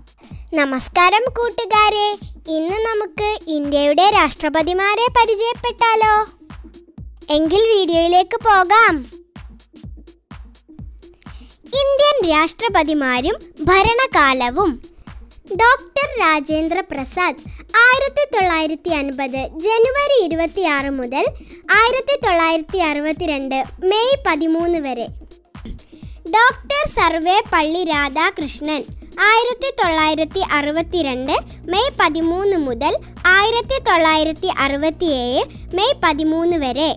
നമസ്കാരം കൂട്ടുകാരെ ഇന്ന് നമുക്ക് ഇന്ത്യയുടെ രാഷ്ട്രപതിമാരെ പരിചയപ്പെട്ടാലോ എങ്കിൽ വീഡിയോയിലേക്ക് പോകാം ഇന്ത്യൻ രാഷ്ട്രപതിമാരും ഭരണകാലവും ഡോക്ടർ രാജേന്ദ്ര പ്രസാദ് ആയിരത്തി തൊള്ളായിരത്തി അൻപത് ജനുവരി ഇരുപത്തിയാറ് മുതൽ ആയിരത്തി തൊള്ളായിരത്തി അറുപത്തിരണ്ട് മെയ് പതിമൂന്ന് വരെ ഡോക്ടർ സർവേപ്പള്ളി രാധാകൃഷ്ണൻ ആയിരത്തി തൊള്ളായിരത്തി അറുപത്തിരണ്ട് മെയ് പതിമൂന്ന് മുതൽ ആയിരത്തി തൊള്ളായിരത്തി അറുപത്തിയേഴ് മെയ് പതിമൂന്ന് വരെ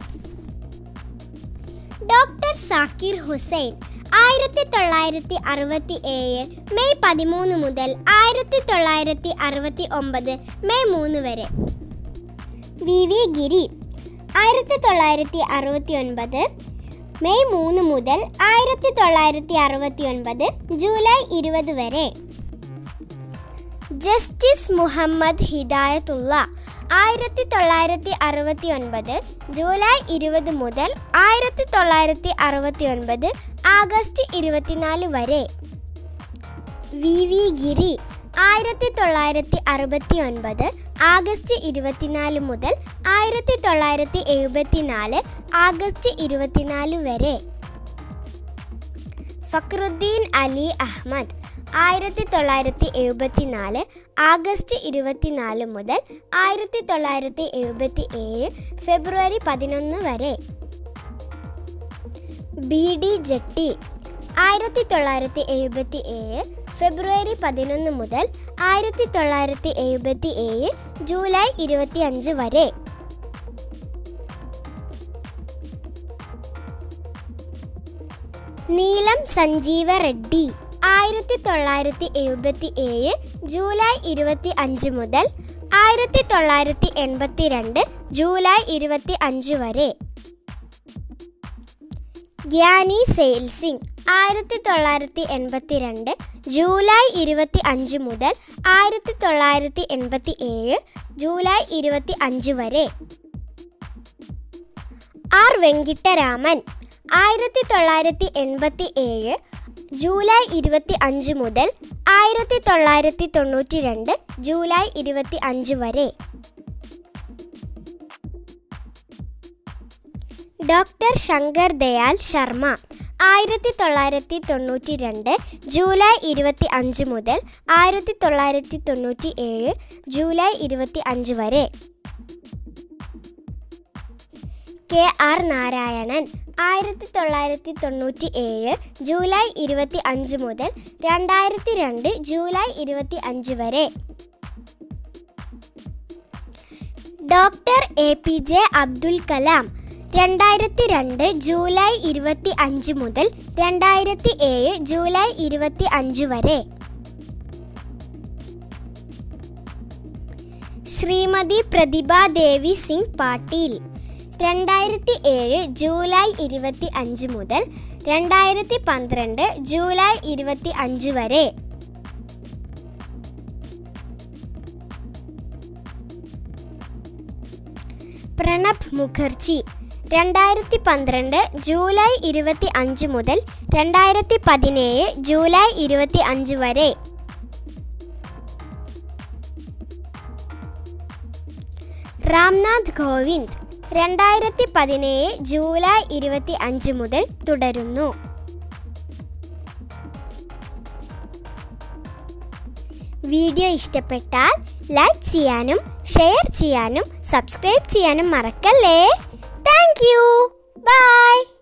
ഡോക്ടർ സാക്കിർ ഹുസൈൻ ആയിരത്തി തൊള്ളായിരത്തി അറുപത്തി ഏഴ് മെയ് പതിമൂന്ന് മുതൽ ആയിരത്തി തൊള്ളായിരത്തി അറുപത്തി ഒമ്പത് മെയ് മൂന്ന് വരെ വി വി ഗിരി ആയിരത്തി തൊള്ളായിരത്തി അറുപത്തി ഒൻപത് മെയ് മൂന്ന് മുതൽ ആയിരത്തി തൊള്ളായിരത്തി അറുപത്തി ഒൻപത് ജൂലൈ ഇരുപത് വരെ ജസ്റ്റിസ് മുഹമ്മദ് ഹിദായത്തുള്ള ആയിരത്തി തൊള്ളായിരത്തി അറുപത്തി ഒൻപത് ജൂലൈ ഇരുപത് മുതൽ ആയിരത്തി തൊള്ളായിരത്തി അറുപത്തി ഒൻപത് ആഗസ്റ്റ് ഇരുപത്തിനാല് വരെ വി വി ഗിരി ആയിരത്തി തൊള്ളായിരത്തി അറുപത്തി ഒൻപത് ആഗസ്റ്റ് ഇരുപത്തിനാല് മുതൽ ആയിരത്തി തൊള്ളായിരത്തി എഴുപത്തിനാല് ആഗസ്റ്റ് ഇരുപത്തിനാല് വരെ ഫക്രുദ്ദീൻ അലി അഹമ്മദ് ആയിരത്തി തൊള്ളായിരത്തി എഴുപത്തിനാല് ആഗസ്റ്റ് ഇരുപത്തിനാല് മുതൽ ആയിരത്തി തൊള്ളായിരത്തി എഴുപത്തി ഏഴ് ഫെബ്രുവരി പതിനൊന്ന് വരെ ബി ഡി ജെട്ടി ആയിരത്തി തൊള്ളായിരത്തി എഴുപത്തി ഏഴ് ഫെബ്രുവരി പതിനൊന്ന് മുതൽ ആയിരത്തി തൊള്ളായിരത്തി എഴുപത്തി ഏഴ് ജൂലൈ ഇരുപത്തി അഞ്ച് വരെ നീലം സഞ്ജീവ റെഡ്ഡി ആയിരത്തി തൊള്ളായിരത്തി എഴുപത്തി ഏഴ് ജൂലൈ ഇരുപത്തി അഞ്ച് മുതൽ ആയിരത്തി തൊള്ളായിരത്തി എൺപത്തി രണ്ട് ജൂലൈ ഇരുപത്തി അഞ്ച് വരെ ഗ്യാനി സെയിൽ സിംഗ് ആയിരത്തി തൊള്ളായിരത്തി എൺപത്തി രണ്ട് ജൂലൈ ഇരുപത്തി അഞ്ച് മുതൽ ആയിരത്തി തൊള്ളായിരത്തി എൺപത്തി ഏഴ് ജൂലൈ ഇരുപത്തി അഞ്ച് വരെ ആർ വെങ്കിട്ടരാമൻ ആയിരത്തി തൊള്ളായിരത്തി എൺപത്തി ഏഴ് ജൂലൈ ഇരുപത്തി അഞ്ച് മുതൽ ആയിരത്തി തൊള്ളായിരത്തി തൊണ്ണൂറ്റി രണ്ട് ജൂലൈ ഇരുപത്തി അഞ്ച് വരെ ഡോക്ടർ ശങ്കർ ദയാൽ ശർമ്മ ആയിരത്തി തൊള്ളായിരത്തി തൊണ്ണൂറ്റി രണ്ട് ജൂലൈ ഇരുപത്തി അഞ്ച് മുതൽ ആയിരത്തി തൊള്ളായിരത്തി തൊണ്ണൂറ്റി ഏഴ് ജൂലൈ ഇരുപത്തി അഞ്ച് വരെ കെ ആർ നാരായണൻ ആയിരത്തി തൊള്ളായിരത്തി തൊണ്ണൂറ്റി ഏഴ് ജൂലൈ ഇരുപത്തി അഞ്ച് മുതൽ രണ്ടായിരത്തി രണ്ട് ജൂലൈ ഇരുപത്തി അഞ്ച് വരെ doctor A P J Abdul Kalam രണ്ടായിരത്തി രണ്ട് ജൂലൈ ഇരുപത്തി അഞ്ച് മുതൽ രണ്ടായിരത്തി ഏഴ് ജൂലൈ ഇരുപത്തി അഞ്ച് വരെ ശ്രീമതി പ്രതിഭ ദേവി സിംഗ് പാട്ടീൽ രണ്ടായിരത്തി ഏഴ് ജൂലൈ ഇരുപത്തി അഞ്ച് മുതൽ രണ്ടായിരത്തി പന്ത്രണ്ട് ജൂലൈ ഇരുപത്തി അഞ്ച് വരെ പ്രണബ് മുഖർജി രണ്ടായിരത്തി പന്ത്രണ്ട് ജൂലൈ ഇരുപത്തി അഞ്ച് മുതൽ രണ്ടായിരത്തി പതിനേഴ് ജൂലൈ ഇരുപത്തി അഞ്ച് വരെ രാംനാഥ് കോവിന്ദ് രണ്ടായിരത്തി പതിനേഴ് ജൂലൈ ഇരുപത്തി അഞ്ച് മുതൽ തുടരുന്നു വീഡിയോ ഇഷ്ടപ്പെട്ടാൽ ലൈക്ക് ചെയ്യാനും ഷെയർ ചെയ്യാനും സബ്സ്ക്രൈബ് ചെയ്യാനും മറക്കല്ലേ താങ്ക് യു ബൈ